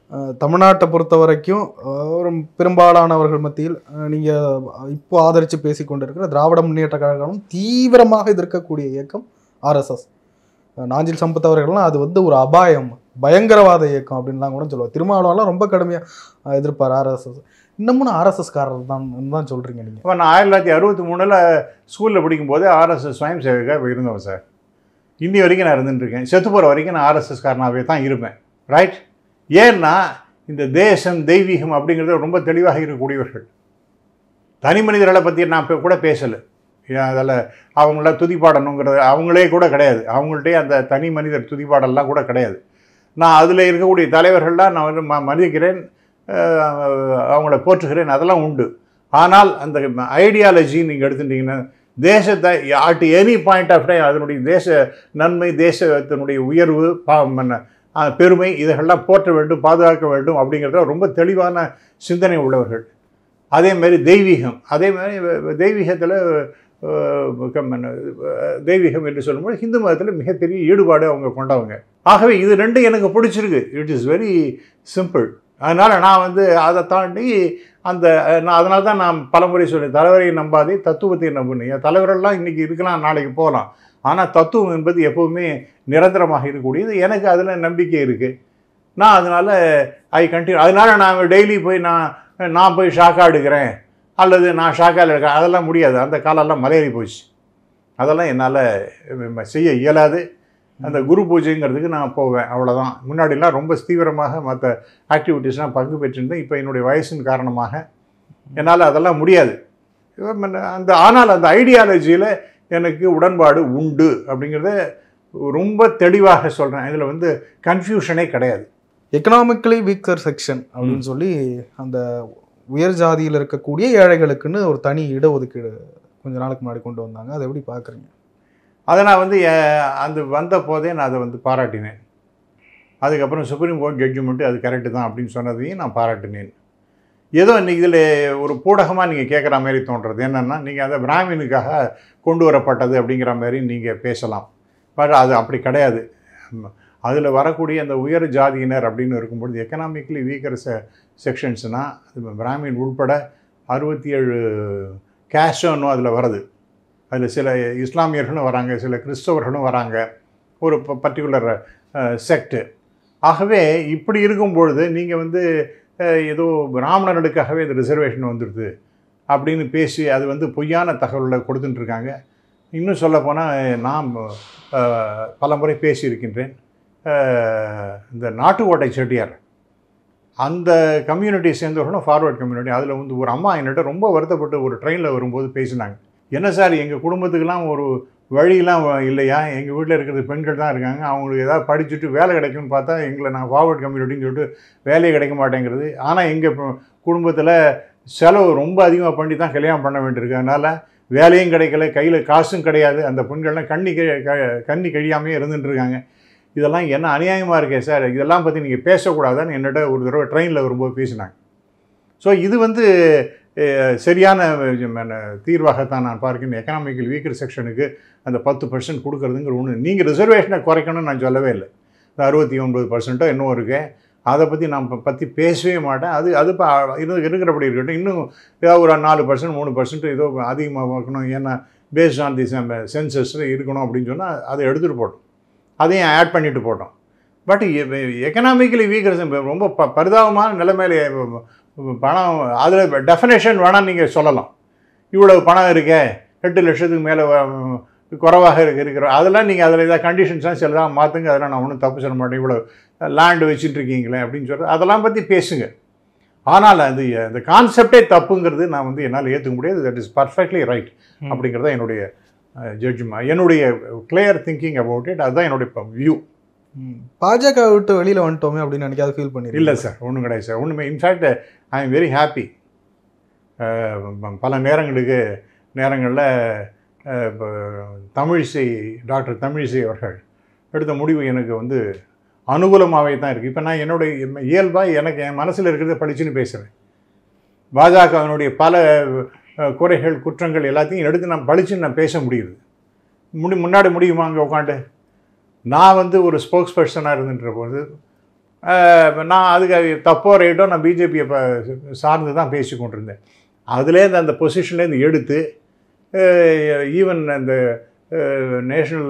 அஹ், தமிழ்நாட்டை பொறுத்த வரைக்கும் அஹ், ஒரு பெரும்பாலானவர்கள் மத்தியில் அஹ், நீங்க இப்போ ஆதரித்து பேசிக்கொண்டிருக்கிற திராவிட முன்னேற்ற கழகம் தீவிரமாக எதிர்க்கக்கூடிய இயக்கம் ஆர்எஸ்எஸ் நாஞ்சில் சம்பத் அவர்கள்லாம் அது வந்து ஒரு அபாயம் பயங்கரவாத இயக்கம் அப்படின்லாம் கூட சொல்லுவார் திருமாவளவன்லாம் ரொம்ப கடுமையாக எதிர்ப்பார் ஆர்எஸ்எஸ் இன்னமும் ஆர்எஸ்எஸ் காரர் தான் தான் சொல்றீங்க நீங்க இப்போ நான் ஆயிரத்தி தொள்ளாயிரத்தி அறுபத்தி மூணில் ஸ்கூலில் படிக்கும்போது ஆர்எஸ்எஸ் ஸ்வயம் சேவகாக இருந்தவன் சார் இன்னி வரைக்கும் நான் இருந்துட்டுருக்கேன் செத்து போகிற வரைக்கும் நான் ஆர்எஸ்எஸ் காரனாகவே தான் இருப்பேன் ரைட் ஏன்னா இந்த தேசம் தெய்வீகம் அப்படிங்கிறது ரொம்ப தெளிவாக இருக்கக்கூடியவர்கள் தனி மனிதர்களை பற்றி நான் இப்போ கூட பேசலை அதில் அவங்கள துதிப்பாடணுங்கிறது அவங்களே கூட கிடையாது அவங்கள்ட்டே அந்த தனி மனிதர் துதிப்பாடல்லாம் கூட கிடையாது நான் அதில் இருக்கக்கூடிய தலைவர்கள்லாம் நான் வந்து ம மதிக்கிறேன் அஹ், அவங்கள போற்றுகிறேன் அதெல்லாம் உண்டு ஆனால் அந்த ஐடியாலஜி நீங்கள் எடுத்துட்டீங்கன்னா தேசத்தை at any point of time அதனுடைய தேச நன்மை தேசத்தினுடைய உயர்வு பா மன்ன- அஹ், பெருமை இதெல்லாம் போற்ற வேண்டும் பாதுகாக்க வேண்டும் அப்படிங்கிறத ரொம்ப தெளிவான சிந்தனை உள்ளவர்கள் அதே மாதிரி தெய்வீகம் அதே மாதிரி தெய்வீகத்தில் தெய்வீகம் என்று சொல்லும்போது ஹிந்து மதத்தில் மிகப்பெரிய ஈடுபாடு அவங்க கொண்டவங்க ஆகவே இது ரெண்டும் எனக்கு பிடிச்சிருக்கு இட் இஸ் வெரி சிம்பிள் அதனால் நான் வந்து அதை தாண்டி அந்த அஹ், நான் அதனால தான் நான் பலமுறை சொல்லி தலைவரை நம்பாதே தத்துவத்தை நம்புனீங்க தலைவரெல்லாம் இன்றைக்கி இருக்கலாம் நாளைக்கு போகலாம் ஆனால் தத்துவம் என்பது எப்போவுமே நிரந்தரமாக இருக்கக்கூடியது எனக்கு அதில் நம்பிக்கை இருக்குது நான் அதனால் ஐ கண்டினியூ அதனால் நான் டெய்லி போய் நான் நான் போய் ஷாக்கா எடுக்கிறேன் அல்லது நான் ஷாக்காவில் இருக்கேன் அதெல்லாம் முடியாது அந்த காலம்லாம் மலையேறி போச்சு அதெல்லாம் என்னால் செய்ய இயலாது அந்த குரு பூஜைங்கிறதுக்கு நான் போவேன் அவ்வளோதான் முன்னாடிலாம் ரொம்ப தீவிரமாக மற்ற ஆக்டிவிட்டீஸ்லாம் பங்கு பெற்றிருந்தேன் இப்போ என்னுடைய வயசின் காரணமாக என்னால் அதெல்லாம் முடியாது அந்த ஆனால் அந்த ஐடியாலஜியில் எனக்கு உடன்பாடு உண்டு அப்படிங்கிறத ரொம்ப தெளிவாக சொல்கிறேன் இதில் வந்து கன்ஃபியூஷனே கிடையாது எக்கனாமிக்கலி வீக்கர் செக்ஷன் அப்படின்னு சொல்லி அந்த உயர் ஜாதியில் இருக்கக்கூடிய ஏழைகளுக்குன்னு ஒரு தனி இடஒதுக்கீடு கொஞ்ச நாளுக்கு முன்னாடி கொண்டு வந்தாங்க அதை எப்படி பார்க்குறீங்க அதை நான் வந்து அஹ், அந்த வந்த போதே நான் அதை வந்து பாராட்டினேன் அதுக்கப்புறம் சுப்ரீம் கோர்ட் ஜட்ஜ்மெண்ட்டு அது கரெக்டு தான் அப்படின்னு சொன்னதையும் நான் பாராட்டினேன் ஏதோ இன்னைக்கு இதில் ஒரு பூடகமாக நீங்கள் கேட்குற மாதிரி தோன்றது என்னென்னா நீங்கள் அந்த பிராமினுக்காக கொண்டு வரப்பட்டது அப்படிங்கிற மாதிரி நீங்கள் பேசலாம் பட் அது அப்படி கிடையாது அதில் வரக்கூடிய அந்த உயர் ஜாதியினர் அப்படின்னு இருக்கும்பொழுது எக்கனாமிக்கலி வீக்கர் செ செக்ஷன்ஸ்னால் அது பிராமின் உட்பட அறுபத்தி ஏழு கேஷனும் அதில் வருது அதில் சில இஸ்லாமியர்களும் வராங்க சில கிறிஸ்தவர்களும் வராங்க ஒரு பர்டிகுலர் செக்டு ஆகவே இப்படி இருக்கும் பொழுது நீங்கள் வந்து அஹ், ஏதோ பிராமணர்களுக்காகவே இந்த ரிசர்வேஷன் வந்துடுது அப்படின்னு பேசி அது வந்து பொய்யான தகவலை கொடுத்துட்டு இருக்காங்க இன்னும் சொல்லப்போனால் நான் அஹ், பல முறை பேசியிருக்கின்றேன் அஹ், இந்த நாட்டுக்கோட்டை செட்டியார் அந்த கம்யூனிட்டி சேர்ந்தவர்களும் ஃபார்வர்ட் கம்யூனிட்டி அதில் வந்து ஒரு அம்மா என்கிட்ட ரொம்ப வருத்தப்பட்டு ஒரு ட்ரெயினில் வரும்போது பேசினாங்க என்ன சார் எங்கள் குடும்பத்துக்கெல்லாம் ஒரு வழியெல்லாம் வ- இல்லையா எங்கள் வீட்டில் இருக்கிறது பெண்கள் தான் இருக்காங்க அவங்களுக்கு ஏதாவது படிச்சுட்டு வேலை கிடைக்கும்னு பார்த்தா எங்களை நான் ஃபார்வர்ட் கம்யூனிட்டின்னு சொல்லிட்டு வேலையே கிடைக்க மாட்டேங்கிறது ஆனால் எங்கள் குடும்பத்தில் செலவு ரொம்ப அதிகமாக பண்ணி தான் கல்யாணம் பண்ண வேண்டியிருக்கு அதனால் வேலையும் கிடைக்கல கையில் காசும் கிடையாது அந்த பெண்கள்லாம் கண்ணி கழி- க- கண்ணி கழியாமே இருந்துட்டு இருக்காங்க இதெல்லாம் என்ன அநியாயமாக இருக்கே சார் இதெல்லாம் பற்றி நீங்கள் பேசக்கூடாதான்னு என்னிட்ட ஒரு தடவை ட்ரெயினில் வரும்போது பேசினாங்க ஸோ இது வந்து அஹ், சரியான ம- தீர்வாகத்தான் நான் பார்க்கிறேன் எக்கனாமிக்கல் வீக்கர் செக்ஷனுக்கு அந்த பத்து பர்சன்ட் கொடுக்குறதுங்கிற ஒன்று நீங்கள் ரிசர்வேஷனை குறைக்கணும்னு நான் சொல்லவே இல்லை இந்த அறுபத்தி ஒன்பது பர்சன்ட்டோ இன்னும் இருக்கு அதை பற்றி நான் ப- பற்றி பேசவே மாட்டேன் அது அது இப்போ இரு இருக்கிறபடி இருக்கட்டும் இன்னும் ஏதாவது ஒரு நாலு பர்சன்ட் மூணு பர்சன்ட் ஏதோ அதிகமாக இருக்கணும் ஏன்னா பேஸ்ட் ஆன் தி சென்சஸில் இருக்கணும் அப்படின்னு சொன்னால் அதை எடுத்துகிட்டு போட்டோம் அதையும் ஆட் பண்ணிட்டு போட்டோம் பட் எக்கனாமிக்கலி வீக்கர் ரொம்ப ப பரிதாபமான நிலைமையில பணம் அதில் டெஃபினேஷன் வேணால் நீங்கள் சொல்லலாம் இவ்வளவு பணம் இருக்கே எட்டு லட்சத்துக்கு மேலே குறைவாக இருக்கு இருக்கிற அதெல்லாம் நீங்கள் அதில் ஏதாவது கண்டிஷன்ஸ்லாம் சிலதான் மாற்றுங்க அதெல்லாம் நான் ஒன்றும் தப்பு சொல்ல மாட்டேன் இவ்வளோ லேண்டு வச்சுட்டு இருக்கீங்களே அப்படின்னு சொல்கிறது அதெல்லாம் பற்றி பேசுங்க ஆனால் அது அந்த கான்செப்டே தப்புங்கிறது நான் வந்து என்னால் ஏற்றுக்க முடியாது தட் இஸ் பர்ஃபெக்ட்லி ரைட் ம். அப்படிங்கிறது தான் என்னுடைய ஜட்ஜ்மா என்னுடைய கிளியர் திங்கிங் அபவுட் இட் அதுதான் என்னுடைய வியூ ம். பாஜக விட்டு வெளியில வந்துட்டோமே அப்படின்னு நினைக்காத ஃபீல் பண்ணிருக்கீங்க இல்லை சார் ஒன்றும் கிடையாது சார் ஒன்றுமே in fact I am very happy பல நேரங்களுக்கு நேரங்களில் இப்போ தமிழிசை டாக்டர் தமிழிசை அவர்கள் எடுத்த முடிவு எனக்கு வந்து அனுகூலமாகவே தான் இருக்குது இப்போ நான் என்னுடைய இயல்பாக எனக்கு என் மனசில் இருக்கிறத படிச்சுன்னு பேசுகிறேன் பாஜகவினுடைய பல அஹ், குறைகள் குற்றங்கள் எல்லாத்தையும் எடுத்து நான் படிச்சுன்னு நான் பேச முடியுது முடி முன்னாடி முடியுமா அங்கே உட்காந்து நான் வந்து ஒரு ஸ்போக்ஸ் பர்சனாக இருந்துன்ற போது அஹ், நான் அதுக்கு தப்போ ரைட்டோ நான் பிஜேபியை சார்ந்து தான் பேசி கொண்டிருந்தேன் அதுலேருந்து அந்த பொசிஷன்லேருந்து எடுத்து ஈவன் அந்த நேஷ்னல்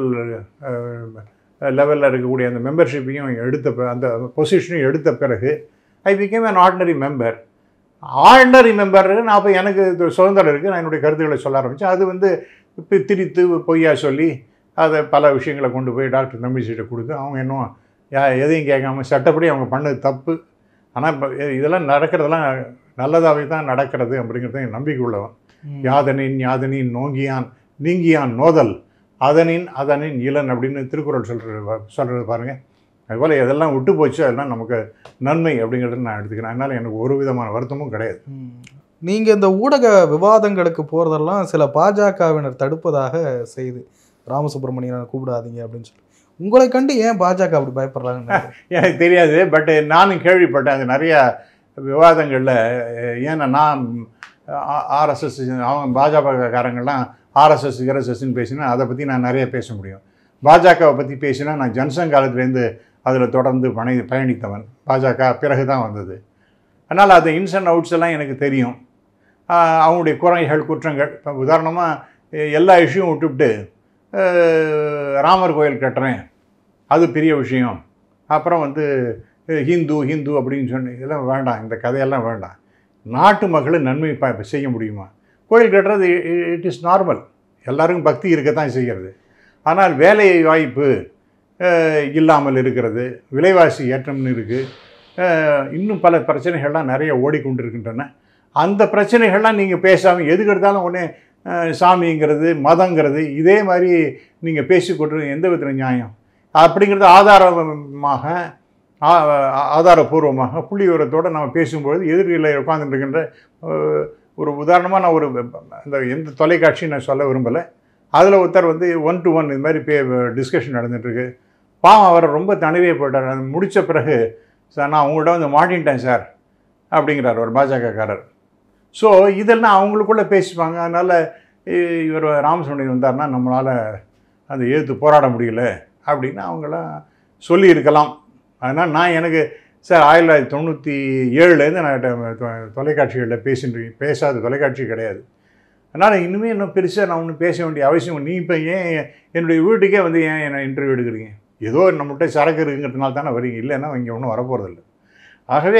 லெவலில் இருக்கக்கூடிய அந்த மெம்பர்ஷிப்பையும் எடுத்த பி- அந்த பொசிஷனையும் எடுத்த பிறகு I became an ordinary member ordinary member நான் அப்போ எனக்கு இது சுதந்திரம் இருக்குது நான் என்னுடைய கருத்துக்களை சொல்ல ஆரம்பித்தேன் அது வந்து இப்போ திரித்து பொய்யா சொல்லி அதை பல விஷயங்களை கொண்டு போய் டாக்டர் தமிழிசைகிட்ட கொடுத்து அவங்க இன்னும் யா எதையும் கேட்காம சட்டப்படி அவங்க பண்ணது தப்பு ஆனால் இப்போ இதெல்லாம் நடக்கிறதெல்லாம் நல்லதாகவே தான் நடக்கிறது அப்படிங்கிறது என் நம்பிக்கை உள்ளவன் யாதனின் யாதனின் நோங்கியான் நீங்கியான் நோதல் அதனின் அதனின் இளன் அப்படின்னு திருக்குறள் சொல்கிறது சொல்கிறது பாருங்கள் அதுபோல் எதெல்லாம் விட்டு போச்சு அதெல்லாம் நமக்கு நன்மை அப்படிங்கிறத நான் எடுத்துக்கிறேன் அதனால் எனக்கு ஒரு விதமான வருத்தமும் கிடையாது நீங்க இந்த ஊடக விவாதங்களுக்கு போறதெல்லாம் சில பாஜகவினர் தடுப்பதாக செய்து ராமசுப்ரமணியனை கூப்பிடாதீங்க அப்படின்னு சொல்லி உங்களை கண்டு ஏன் பாஜக அப்படி பயப்படுறாங்கன்னு நினைக்கிறேன். எனக்கு தெரியாது பட் நானும் கேள்விப்பட்டேன் அது நிறைய விவாதங்களில் ஏன்னா நான் ஆர்எஸ்எஸ் அவங்க பாஜகக்காரங்கள்லாம் ஆர்எஸ்எஸ் கிரஎஸ்எஸ்ன்னு பேசினா அதை பற்றி நான் நிறைய பேச முடியும் பாஜகவை பற்றி பேசினா நான் ஜன்சங் காலத்துலேருந்து அதில் தொடர்ந்து பணி பயணித்தவன் பாஜக பிறகு தான் வந்தது அதனால் அது இன்ஸ் அண்ட் அவுட்ஸ் எல்லாம் எனக்கு தெரியும் ஆஹ் அவங்களுடைய குறைகள் குற்றங்கள் இப்போ உதாரணமாக எல்லா இஷ்யூவும் விட்டுவிட்டு அஹ், ராமர் கோயில் கட்டுறேன் அது பெரிய விஷயம் அப்புறம் வந்து அஹ், ஹிந்து ஹிந்து அப்படின்னு சொன்னி இதெல்லாம் வேண்டாம் இந்த கதையெல்லாம் வேண்டாம் நாட்டு மக்களை நன்மை ப செய்ய முடியுமா கோயில் கட்டுறது இட் இஸ் நார்மல் எல்லாருக்கும் பக்தி இருக்கத்தான் செய்கிறது ஆனால் வேலை வாய்ப்பு அஹ், இல்லாமல் இருக்கிறது விலைவாசி ஏற்றம்னு இருக்குது இன்னும் பல பிரச்சனைகள்லாம் நிறைய ஓடிக்கொண்டிருக்கின்றன அந்த பிரச்சனைகள்லாம் நீங்கள் பேசாமல் எதுக்கு எடுத்தாலும் ஒன்றே சாமிங்கிறது மதங்கிறது இதே மாதிரி நீங்கள் பேசிக்கொண்டு எந்த விதத்தில் நியாயம் அப்படிங்கிறது ஆதாரமாக ஆ- ஆ- ஆதாரபூர்வமாக புள்ளி விவரத்தோடு நம்ம பேசும்பொழுது எதிர்களில் உட்கார்ந்துட்டு இருக்கின்ற அஹ், ஒரு உதாரணமாக நான் ஒரு அந்த எந்த தொலைக்காட்சியும் நான் சொல்ல விரும்பலை அதில் ஒருத்தர் வந்து ஒன் டு ஒன் இது மாதிரி பே டிஸ்கஷன் நடந்துகிட்ருக்கு பாவம் அவரை ரொம்ப தனிவே போயிட்டார் அது முடித்த பிறகு சார் நான் உங்கள்கிட்ட வந்து மாட்டின்ட்டேன் சார் அப்படிங்கிறார் ஒரு பாஜகக்காரர் ஸோ இதெல்லாம் அவங்களுக்குள்ளே பேசிப்பாங்க அதனால் இவர் ராமசுவண்டி வந்தார்னா நம்மளால் அந்த எதிர்த்து போராட முடியல அப்படின்னு அவங்களாம் சொல்லியிருக்கலாம் அதனால் நான் எனக்கு சார் ஆயிரத்தி தொள்ளாயிரத்தி தொண்ணூற்றி ஏழுலேருந்து நான் ட- தொ- தொலைக்காட்சிகளில் பேசிட்டு பேசாத தொலைக்காட்சி கிடையாது அதனால் இனிமேல் இன்னும் பெருசாக நான் ஒன்றும் பேச வேண்டிய அவசியம் நீ இப்போ ஏன் என்னுடைய வீட்டுக்கே வந்து ஏன் என்னை இன்டர்வியூ எடுக்கிறீங்க ஏதோ நம்மகிட்ட சரக்கு இருக்குங்கிறதுனால தானே வரீங்க இல்லைன்னா இங்கே ஒன்றும் வரப்போகிறதில்ல ஆகவே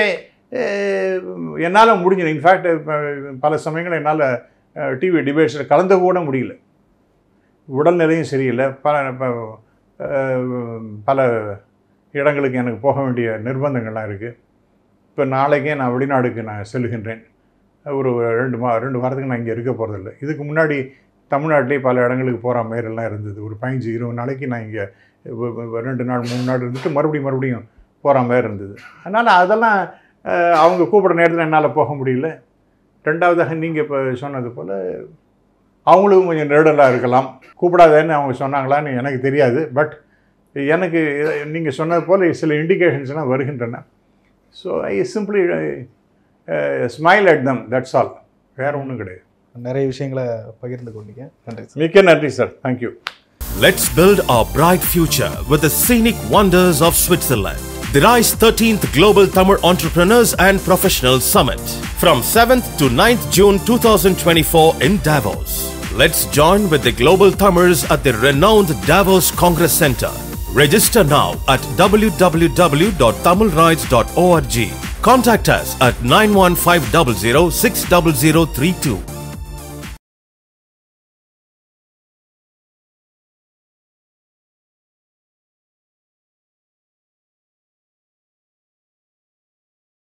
என்னால் முடிஞ்சது இன்ஃபேக்ட் பல சமயங்கள் என்னால் டிவி டிபேட்ஸில் கலந்து கூட முடியல உடல்நிலையும் சரியில்லை பல ப- அஹ், பல இடங்களுக்கு எனக்கு போக வேண்டிய நிர்பந்தங்கள்லாம் இருக்குது இப்போ நாளைக்கே நான் வெளிநாடுக்கு நான் செல்கின்றேன் ஒரு ரெண்டு மா ரெண்டு வாரத்துக்கு நான் இங்கே இருக்க போகிறதில்ல இதுக்கு முன்னாடி தமிழ்நாட்டிலே பல இடங்களுக்கு போகிற மாதிரிலாம் இருந்தது ஒரு பதினஞ்சு இருபது நாளைக்கு நான் இங்கே ரெண்டு நாள் மூணு நாள் இருந்துட்டு மறுபடியும் மறுபடியும் போகிற மாதிரி இருந்தது அதனால் அதெல்லாம் அஹ், அவங்க கூப்பிட்ற நேரத்தில் என்னால் போக முடியல ரெண்டாவதாக நீங்கள் இப்போ சொன்னது போல் அவங்களுக்கும் கொஞ்சம் நெருடலாக இருக்கலாம் கூப்பிடாதேன்னு அவங்க சொன்னாங்களான்னு எனக்கு தெரியாது பட் எனக்கு நீங்கள் சொன்னது போல் சில இண்டிகேஷன்ஸ்லாம் வருகின்றன so I simply smile at them that's all வேறு ஒன்றும் கிடையாது நிறைய விஷயங்களை பகிர்ந்து கொண்டீங்க நன்றி சார் மிக்க நன்றி sir thank you Let's build our bright future with the scenic wonders of Switzerland. The RISE 13th Global Tamil Entrepreneurs and Professionals Summit from 7th to 9th June 2024 in Davos. Let's join with the global Tamils at the renowned Davos Congress Center. Register now at www.tamilrides.org. Contact us at 91500 60032